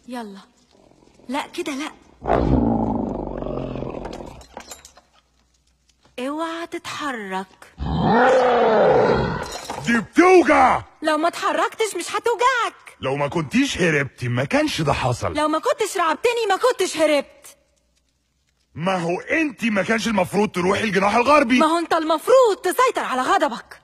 يلا لا كده لا اوعى تتحرك دي بتوجع لو ما اتحركتش مش هتوجعك لو ما كنتيش هربتي ما كانش ده حصل لو ما كنتش رعبتني ما كنتش هربت ما هو انت ما كانش المفروض تروحي الجناح الغربي ما هو انت المفروض تسيطر على غضبك